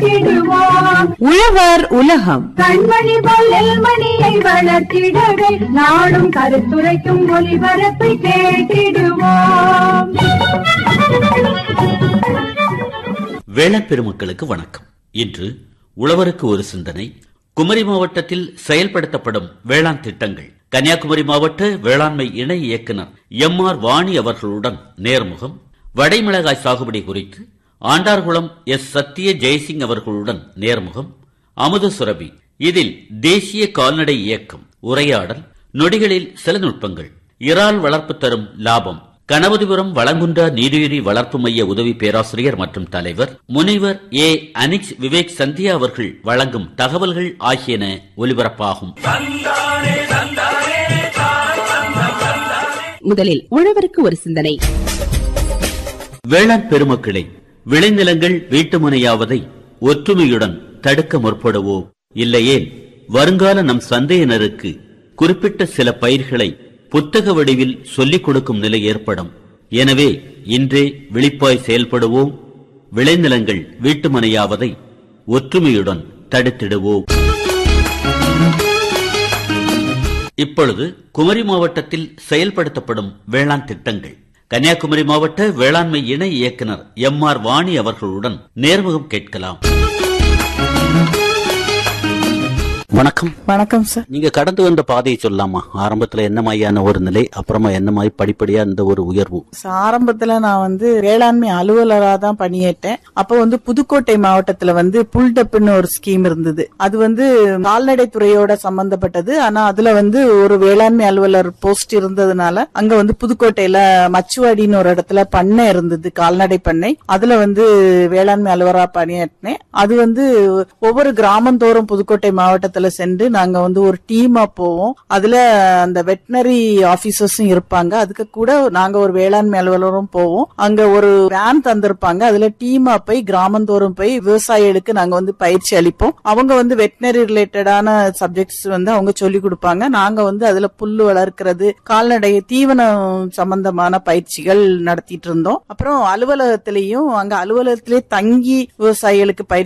கேட்டிடுவோம் உழவர் உலகம் கண்மணி பொல்லில் மணியை வளர்த்திடவே நாடும் கருத்துரைக்கும் ஒளிபரப்பை கேட்டிடுவோம் வேளாண் பெருமக்களுக்கு வணக்கம் இன்று உழவருக்கு ஒரு சிந்தனை குமரி மாவட்டத்தில் செயல்படுத்தப்படும் வேளாண் திட்டங்கள் கன்னியாகுமரி மாவட்ட வேளாண்மை இணை இயக்குனர் எம் ஆர் வாணி அவர்களுடன் நேர்முகம் வடைமிளகாய் சாகுபடி குறித்து ஆண்டார்குளம் எஸ் சத்திய ஜெயசிங் அவர்களுடன் நேர்முகம் அமுத சுரபி இதில் தேசிய கால்நடை இயக்கம் உரையாடல் நொடிகளில் சில நுட்பங்கள் இறால் வளர்ப்பு தரும் லாபம் கணபதிபுரம் வளங்குன்றா நீடுயிரி வளர்ப்பு மைய உதவி பேராசிரியர் மற்றும் தலைவர் முனைவர் ஏ அனிக்ஸ் விவேக் சந்தியா அவர்கள் வழங்கும் தகவல்கள் ஆகியன ஒலிபரப்பாகும் முதலில் உழவருக்கு ஒரு சிந்தனை வேளாண் பெருமக்களை விளைநிலங்கள் வீட்டுமனையாவதை ஒற்றுமையுடன் தடுக்க முற்படுவோம் இல்லையேல் வருங்கால நம் சந்தையினருக்கு குறிப்பிட்ட சில பயிர்களை புத்தக வடிவில் சொல்லிக் கொடுக்கும் நிலை ஏற்படும் எனவே இன்றே விழிப்பாய் செயல்படுவோம் விளைநிலங்கள் வீட்டுமனையாவதை ஒற்றுமையுடன் தடுத்திடுவோம் இப்பொழுது குமரி மாவட்டத்தில் செயல்படுத்தப்படும் வேளாண் திட்டங்கள் கன்னியாகுமரி மாவட்ட வேளாண்மை இணை இயக்குனர் எம் ஆர் வாணி அவர்களுடன் நேர்முகம் கேட்கலாம் வணக்கம் வணக்கம் சார் நீங்க கடந்து வந்த பாதையை சொல்லலாமா ஆரம்பத்துல என்ன மாதிரியான ஒரு நிலை அப்புறமா என்ன மாதிரி படிப்படியா இந்த ஒரு உயர்வு சார், ஆரம்பத்துல நான் வந்து வேளாண்மை அலுவலரா தான் பணியேற்றேன் அப்போ வந்து புதுக்கோட்டை மாவட்டத்துல வந்து புல்டப்னு ஒரு ஸ்கீம் இருந்தது அது வந்து கால்நடை துறையோட சம்பந்தப்பட்டது ஆனா அதுல வந்து ஒரு வேளாண்மை அலுவலர் போஸ்ட் இருந்ததுனால அங்க வந்து புதுக்கோட்டையில மச்சுவாடின்னு ஒரு இடத்துல பண்ணை இருந்தது கால்நடை பண்ணை அதுல வந்து வேளாண்மை அலுவலரா பணியாற்றினேன் அது வந்து ஒவ்வொரு கிராமந்தோறும் புதுக்கோட்டை மாவட்டத்துல சென்று நாங்க வந்து ஒரு டீமா போவோம் அதுல அந்த வெட்டினரி ஆபீசர்ஸும் இருப்பாங்க அதுக்கு கூட நாங்க ஒரு வேளாண்மை அலுவலரும் போவோம் அங்க ஒரு வேன் தந்திருப்பாங்க அதுல டீமா போய் கிராமந்தோறும் போய் விவசாயிகளுக்கு நாங்க வந்து பயிற்சி அளிப்போம் அவங்க வந்து வெட்டினரி ரிலேட்டடான சப்ஜெக்ட்ஸ் வந்து அவங்க சொல்லி கொடுப்பாங்க நாங்க வந்து அதுல புல்லு வளர்க்கிறது கால்நடை தீவனம் சம்பந்தமான பயிற்சிகள் நடத்திட்டு இருந்தோம் அப்புறம் அலுவலகத்திலையும் அங்க அலுவலகத்திலே தங்கி விவசாயிகளுக்கு பயிற்சி